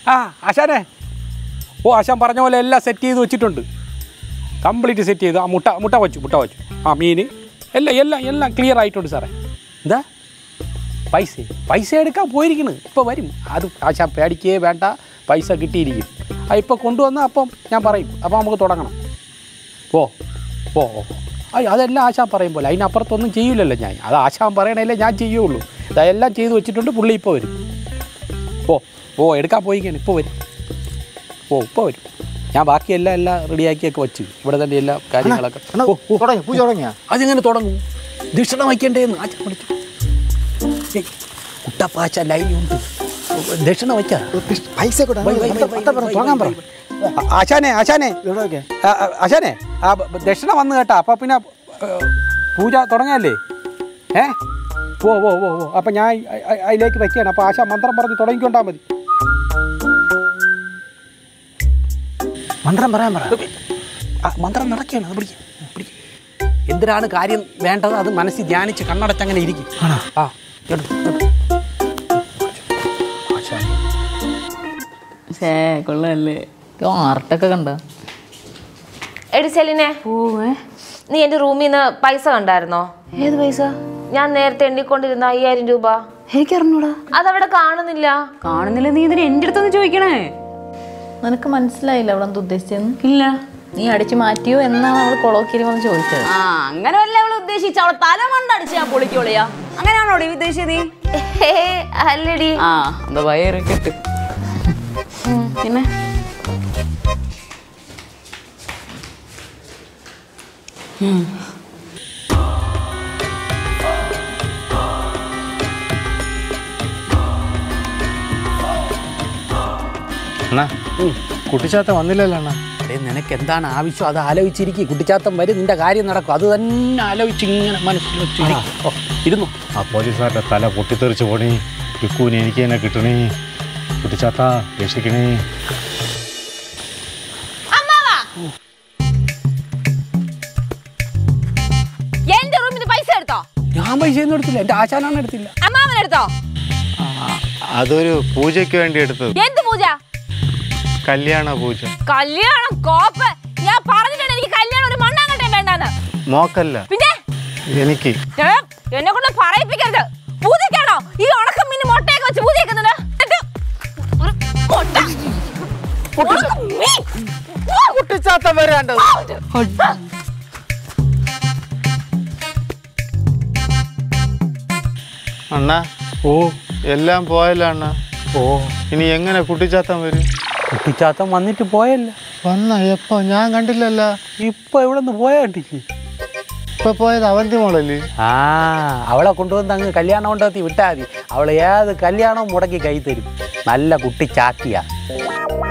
ആ ആശാനെ ഓ ആശാൻ പറഞ്ഞ പോലെ എല്ലാം സെറ്റ് ചെയ്ത് വെച്ചിട്ടുണ്ട് കംപ്ലീറ്റ് സെറ്റ് ചെയ്തു ആ മുട്ട മുട്ട വച്ചു മുട്ട വച്ചു ആ മീൻ എല്ലാം എല്ലാം എല്ലാം ക്ലിയർ ആയിട്ടുണ്ട് സാറേ എന്താ പൈസ പൈസ എടുക്കാൻ പോയിരിക്കണ് ഇപ്പോൾ വരും അത് ആശാൻ പേടിക്കേ വേണ്ട പൈസ കിട്ടിയിരിക്കും ആ ഇപ്പോൾ കൊണ്ടുവന്നാൽ അപ്പം ഞാൻ പറയും അപ്പോൾ നമുക്ക് തുടങ്ങണം ഓ ഓ ഓ അയ്യോ അതെല്ലാം ആശാൻ പറയും പോലെ അതിനപ്പുറത്തൊന്നും ചെയ്യില്ലല്ലോ ഞാൻ അത് ആശാൻ പറയണല്ലേ ഞാൻ ചെയ്യുള്ളൂ ഇതെല്ലാം ചെയ്ത് വെച്ചിട്ടുണ്ട് പുള്ളി ഇപ്പോൾ വരും ഓ ഓ എടുക്കാൻ പോയിക്കാണ് ഇപ്പോൾ വരും ഓ ഇപ്പോൾ വരും ഞാൻ ബാക്കിയെല്ലാം എല്ലാം റെഡിയാക്കിയൊക്കെ വെച്ച് ഇവിടെ തന്നെ എല്ലാ കാര്യങ്ങളൊക്കെ അണ്ണാ, ഓ ഓ തുടങ്ങി പൂജ തുടങ്ങിയാ അതെങ്ങനെ തുടങ്ങും ദക്ഷിണ വയ്ക്കണ്ടേന്ന് ആച്ചാ വിളിച്ചു ഏയ്, കുട്ടപ്പാച്ച ലൈനുണ്ട് ദക്ഷിണ വയ്ക്കാ പൈസ കൂടെ വൈ, വൈ, വൈ, പത്ത പറ വൈ, തുടങ്ങാൻ പറ വൈ, വൈ. ആ, ആശാനെ ആശാനെ എവിടെയൊക്കെ ആ, ആ, ആശാനെ ആ ബ- ബ- ദക്ഷിണ വന്ന് കേട്ടാ അപ്പൊ പിന്നെ ഏ, പൂജ തുടങ്ങാല്ലേ ഏ ഓ ഓ ഓ ഓ അപ്പം ഞാൻ അ- അ- അതിലേക്ക് വയ്ക്കുകയാണ് അപ്പോൾ ആശാ മന്ത്രം പറഞ്ഞ് തുടങ്ങിക്കൊണ്ടാൽ മതി മന്ത്രം പറയാൻ പറ ആ, മന്ത്രം നടക്കുകയാണ് അത് പിടിക്ക് പിടിക്ക് എന്തിനാണ് കാര്യം വേണ്ടത് അത് മനസ്സിൽ ധ്യാനിച്ച് കണ്ണടച്ചങ്ങനെ ഇരിക്കും ആ എടുത്തു എടുത്തു ആശാൻ ഷേ കൊള്ളല്ലേ ആർട്ടൊക്കെ കണ്ട എടി സെലിനെ പോവേ നീ എന്റെ റൂമിൽ നിന്ന് പൈസ കണ്ടായിരുന്നോ ഏത് പൈസ ഞാൻ നേരത്തെ എണ്ണിക്കൊണ്ടിരുന്ന അയ്യായിരം രൂപ എനിക്ക് അറിഞ്ഞൂടാ അതവിടെ കാണുന്നില്ല കാണുന്നില്ല നീ ഇതിന് എൻ്റെ അടുത്തൊന്ന് ചോദിക്കണേ നിനക്ക് മനസ്സിലായില്ല അവിടെ എന്താ ഉദ്ദേശിച്ചെന്ന് ഇല്ല നീ അടിച്ചു മാറ്റിയോ എന്നാണ് അവൾ കൊളോക്കിയിൽ വന്ന് ചോദിച്ചത് ആ അങ്ങനെ വല്ല അവള് ഉദ്ദേശിച്ച അവളെ തല മണ്ടടിച്ച് ഞാൻ പൊളിക്കോളിയാ അങ്ങനെയാണോ നീ ഉദ്ദേശിച്ചത് നീ ഹേ, അല്ലടി ആ എന്താ വയറ് കെട്ട് പിന്നെ അണ്ണാ കുട്ടിച്ചാത്ത വന്നില്ലല്ലോ അണ്ണാ അടേ നിനക്ക് എന്താണ് ആവശ്യം അത് ആലോചിച്ചിരിക്കും കുട്ടിച്ചാത്തം വരും നിന്റെ കാര്യം നടക്കും അത് തന്നെ ആലോചിച്ച് ഇങ്ങനെ മനസ്സിൽ വെച്ചിരിക്കും ഓ, ഇരുന്നു ആ പോലീസുകാരുടെ തല പൊട്ടിത്തെറിച്ച് പോണി വിക്കൂന് എനിക്ക് തന്നെ കിട്ടണേ കുട്ടിച്ചാത്ത രക്ഷിക്കണേ എന്റെ റൂമിൽ നിന്ന് പൈസ എടുത്തോ ഞാൻ പൈസ ഒന്നും എടുത്തില്ല എൻ്റെ ആശാനാണ് എടുത്തില്ല അമ്മാവൻ എടുത്തോ അതൊരു പൂജയ്ക്ക് വേണ്ടി എടുത്തത് എന്ത് പൂജ കല്യാണ പൂജ കല്യാണം കോപ്പ് ഞാൻ പറഞ്ഞിട്ടുണ്ട് എനിക്ക് കല്യാണം ഒരു മണ്ണാങ്കട്ടെ വേണ്ടാന്ന് മോക്കല്ല പിന്നെ എനിക്ക് ഏ, എന്നെ കൊണ്ട് പറയിപ്പിക്കരുത് പൂജയ്ക്കാണോ ഈ ഉണക്കം മീൻ മുട്ടയൊക്കെ വെച്ച് പൂജയ്ക്കുന്നത് എന്നിട്ട് ഒരു മുട്ട. ഉണക്ക മീൻ. കുട്ടിച്ചാത്തം വരാണ്ടത് അണ്ണ ഓ എല്ലാം പോയല്ലോ അണ്ണ ഓ ഇനി എങ്ങനെ കുട്ടിച്ചാത്തൻ വരും കുട്ടിച്ചാത്തം വന്നിട്ട് പോയല്ല വന്ന എപ്പോ ഞാൻ കണ്ടില്ലല്ലോ ഇപ്പൊ എവിടെ നിന്ന് പോയാ കണ്ടിക്ക് ഇപ്പൊ പോയത് അവന്തി മോളല്ലേ ആ അവളെ കൊണ്ടുവന്ന് അങ്ങ് കല്യാണം കൊണ്ടെത്തി വിട്ടാൽ മതി അവൾ ഏത് കല്യാണവും മുടക്കി കൈ തരും നല്ല കുട്ടി ചാത്തിയാ